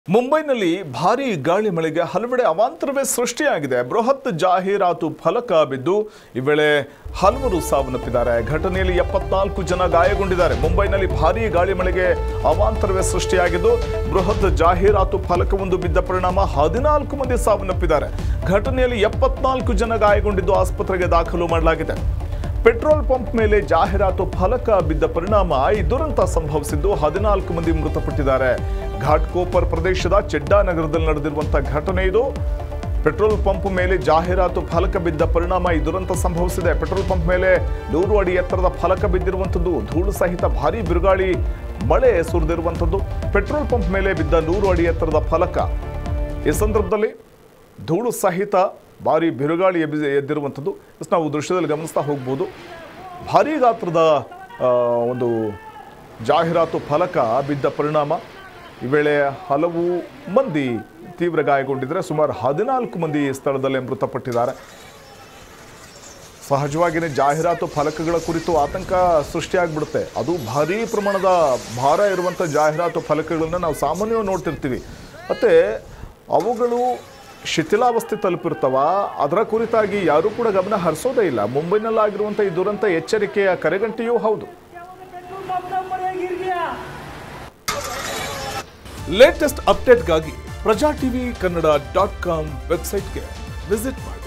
ಮುಂಬೈನಲ್ಲಿ ಭಾರೀ ಗಾಳಿ ಮಳೆಗೆ ಹಲವೆಡೆ ಅವಾಂತರವೇ ಸೃಷ್ಟಿಯಾಗಿದೆ ಬೃಹತ್ ಜಾಹೀರಾತು ಫಲಕ ಬಿದ್ದು ಈ ವೇಳೆ ಹಲವರು ಸಾವನ್ನಪ್ಪಿದ್ದಾರೆ ಘಟನೆಯಲ್ಲಿ ಎಪ್ಪತ್ನಾಲ್ಕು ಜನ ಗಾಯಗೊಂಡಿದ್ದಾರೆ ಮುಂಬೈನಲ್ಲಿ ಭಾರೀ ಗಾಳಿ ಮಳೆಗೆ ಅವಾಂತರವೇ ಸೃಷ್ಟಿಯಾಗಿದ್ದು ಬೃಹತ್ ಜಾಹೀರಾತು ಫಲಕವೊಂದು ಬಿದ್ದ ಪರಿಣಾಮ ಹದಿನಾಲ್ಕು ಮಂದಿ ಸಾವನ್ನಪ್ಪಿದ್ದಾರೆ ಘಟನೆಯಲ್ಲಿ ಎಪ್ಪತ್ನಾಲ್ಕು ಜನ ಗಾಯಗೊಂಡಿದ್ದು ಆಸ್ಪತ್ರೆಗೆ ದಾಖಲು ಮಾಡಲಾಗಿದೆ ಪೆಟ್ರೋಲ್ ಪಂಪ್ ಮೇಲೆ ಜಾಹೀರಾತು ಫಲಕ ಬಿದ್ದ ಪರಿಣಾಮ ಈ ದುರಂತ ಸಂಭವಿಸಿದ್ದು ಹದಿನಾಲ್ಕು ಮಂದಿ ಮೃತಪಟ್ಟಿದ್ದಾರೆ ಘಾಟ್ಕೋಪರ್ ಪ್ರದೇಶದ ಚೆಡ್ಡಾ ನಗರದಲ್ಲಿ ನಡೆದಿರುವಂತಹ ಘಟನೆ ಇದು ಪೆಟ್ರೋಲ್ ಪಂಪ್ ಮೇಲೆ ಜಾಹೀರಾತು ಫಲಕ ಬಿದ್ದ ಪರಿಣಾಮ ಈ ದುರಂತ ಸಂಭವಿಸಿದೆ ಪೆಟ್ರೋಲ್ ಪಂಪ್ ಮೇಲೆ ನೂರು ಅಡಿ ಎತ್ತರದ ಫಲಕ ಬಿದ್ದಿರುವಂಥದ್ದು ಧೂಳು ಸಹಿತ ಭಾರೀ ಬಿರುಗಾಳಿ ಮಳೆ ಸುರಿದಿರುವಂಥದ್ದು ಪೆಟ್ರೋಲ್ ಪಂಪ್ ಮೇಲೆ ಬಿದ್ದ ನೂರು ಅಡಿ ಎತ್ತರದ ಫಲಕ ಈ ಸಂದರ್ಭದಲ್ಲಿ ಧೂಳು ಸಹಿತ ಭಾರಿ ಬಿರುಗಾಳಿ ಎಬ್ಬಿಸಿ ಎದ್ದಿರುವಂಥದ್ದು ಎಸ್ ನಾವು ದೃಶ್ಯದಲ್ಲಿ ಗಮನಿಸ್ತಾ ಹೋಗ್ಬೋದು ಭಾರೀ ಗಾತ್ರದ ಆ, ಒಂದು ಜಾಹೀರಾತು ಫಲಕ ಬಿದ್ದ ಪರಿಣಾಮ ಈ ವೇಳೆ ಹಲವು ಮಂದಿ ತೀವ್ರ ಗಾಯಗೊಂಡಿದ್ದಾರೆ ಸುಮಾರು ಹದಿನಾಲ್ಕು ಮಂದಿ ಸ್ಥಳದಲ್ಲೇ ಮೃತಪಟ್ಟಿದ್ದಾರೆ ಸಹಜವಾಗಿಯೇ ಜಾಹೀರಾತು ಫಲಕಗಳ ಕುರಿತು ಆತಂಕ ಸೃಷ್ಟಿಯಾಗ್ಬಿಡುತ್ತೆ ಅದು ಭಾರೀ ಪ್ರಮಾಣದ ಭಾರ ಇರುವಂಥ ಜಾಹೀರಾತು ಫಲಕಗಳನ್ನ ನಾವು ಸಾಮಾನ್ಯವಾಗಿ ನೋಡ್ತಿರ್ತೀವಿ ಮತ್ತು ಅವುಗಳು ಶಿಥಿಲಾವಸ್ಥೆ ತಲುಪಿರ್ತಾವ ಅದರ ಕುರಿತಾಗಿ ಯಾರೂ ಕೂಡ ಗಮನ ಹರಿಸೋದೇ ಇಲ್ಲ ಮುಂಬೈನಲ್ಲಾಗಿರುವಂಥ ಈ ದುರಂತ ಎಚ್ಚರಿಕೆಯ ಕರೆಗಂಟೆಯೂ ಹೌದು पेट्रोल पंप का ऊपर ये गिर गया ಲೇಟೆಸ್ಟ್ ಅಪ್ಡೇಟ್ಗಾಗಿ Praja TV Kannada dot com ವೆಬ್ಸೈಟ್ಗೆ ವಿಸಿಟ್ ಮಾಡಿ